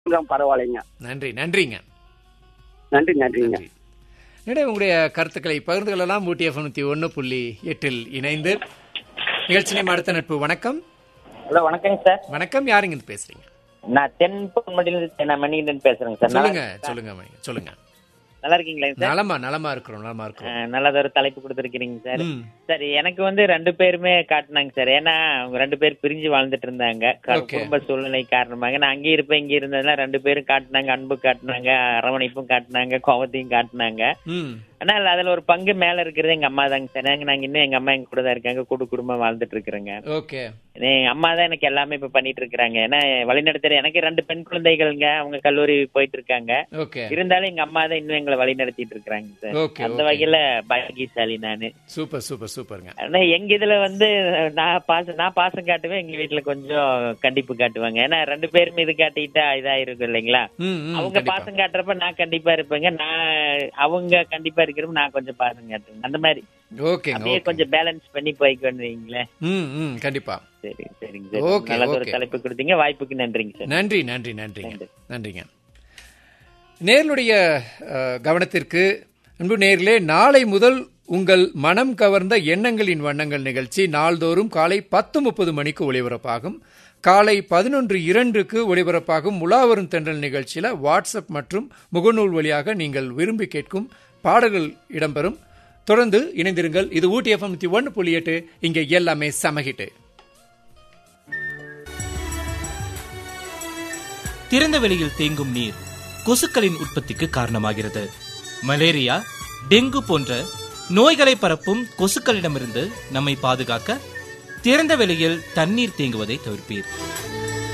கொஞ்சம் பரவாயில்லைங்க நன்றி நன்றிங்க நன்றி நன்றிங்க நன்றி என்னடா உங்களுடைய கருத்துக்களை பகிர்ந்து கொள்ளலாம் ஊட்டி எஃப்எம் நூற்றி ஒன்று புள்ளி எட்டில் இணைந்து நிகழ்ச்சி நேம் அடுத்த நட்பு வணக்கம் ஹலோ வணக்கங்க சார் வணக்கம் யாருங்க இருந்து பேசுறீங்க நான் தென்பொன்மடியிலிருந்து நான் மணிகண்டன் பேசுறேங்க சார் நல்லா- சொல்லுங்க சொல்லுங்க மணி சொல்லுங்க நல்லா இருக்கீங்களா சார் நலமா நலமா இருக்கிறோம் நலமா இருக்கிறோம் அஹ், நல்லதொரு தலைப்பு கொடுத்துருக்கீங்க சார் ம். சரி எனக்கு வந்து ரெண்டு பேருமே காட்டினாங்க சார் ஏன்னா அவங்க ரெண்டு பேர் பிரிஞ்சு வாழ்ந்துட்டு இருந்தாங்க க- Okay. குடும்ப சூழ்நிலை காரணமாக நான் அங்கே இருப்பேன் இங்கே இருந்ததுலாம் ரெண்டு பேரும் காட்டினாங்க அன்பு காட்டினாங்க அரவணைப்பும் காட்டினாங்க கோபத்தையும் காட்டினாங்க ம் ஆனால் அதுல ஒரு பங்கு மேல இருக்கிறது எங்க அம்மா தாங்க சார் நாங்க நாங்க இன்னும் எங்க அம்மா எங்க கூட தான் இருக்காங்க கூடு குடும்பம் வாழ்ந்துட்டு இருக்கிறேங்க ஓகே எங்க அம்மா தான் எனக்கு எல்லாமே இப்ப பண்ணிட்டு இருக்காங்க ஏன்னா வழிநடத்துற எனக்கு ரெண்டு பெண் குழந்தைகள்ங்க அவங்க கல்லூரி போயிட்டு இருக்காங்க ஓகே இருந்தாலும் எங்க அம்மா தான் இன்னும் எங்களை வழி நடத்திட்டு இருக்காங்க சார் Okay, அந்த okay. வகையில பாக்கியசாலி நானு சூப்பர் சூப்பர் சூப்பருங்க ஆனா எங்க இதுல வந்து நான் பாசம் நான் பாசம் காட்டுவேன் எங்க வீட்டுல கொஞ்சம் கண்டிப்பு காட்டுவாங்க ஏன்னா ரெண்டு பேரும் இது காட்டிட்டா இதா இருக்கும் இல்லைங்களா ம் ம் அவங்க கண்டிப்பா பாசம் காட்டுறப்ப நான் கண்டிப்பா இருப்பேங்க நான் அவங்க கண்டிப்பா இருக்கிறப்ப நான் கொஞ்சம் பாசம் காட்டுவேன் அந்த மாதிரி ஓகேங்க அப்படியே ஓகே கொஞ்சம் பேலன்ஸ் பண்ணி போய்க்கொண்டு வைங்களேன் ம் ம் கண்டிப்பா சரி சரிங்க சார் Okay, நல்ல ஒரு okay. தலைப்பு கொடுத்தீங்க வாய்ப்புக்கு நன்றிங்க சார் நன்றி நன்றி நன்றிங்க நன்றி. நன்றிங்க நேர்களுடைய அஹ், கவனத்திற்கு அன்பு நேர்களே நாளை முதல் உங்கள் மனம் கவர்ந்த எண்ணங்களின் வண்ணங்கள் நிகழ்ச்சி நாள்தோறும் காலை பத்து முப்பது மணிக்கு ஒளிபரப்பாகும் காலை பதினொன்று இரண்டுக்கு ஒளிபரப்பாகும் உலாவரும் தென்றல் நிகழ்ச்சியில் வாட்ஸ்அப் மற்றும் முகநூல் வழியாக நீங்கள் விரும்பி கேட்கும் பாடல்கள் இடம்பெறும் தொடர்ந்து இணைந்திருங்கள் இது ஊட்டி எஃப்எம் நூற்றி ஒன்று புள்ளி எட்டு இங்கே எல்லாமே சமகிட்டு திறந்த வெளியில் தேங்கும் நீர் கொசுக்களின் உற்பத்திக்கு காரணமாகிறது மலேரியா டெங்கு போன்ற நோய்களை பரப்பும் கொசுக்களிடமிருந்து நம்மை பாதுகாக்க திறந்த வெளியில் தண்ணீர் தேங்குவதை தவிர்ப்பீர்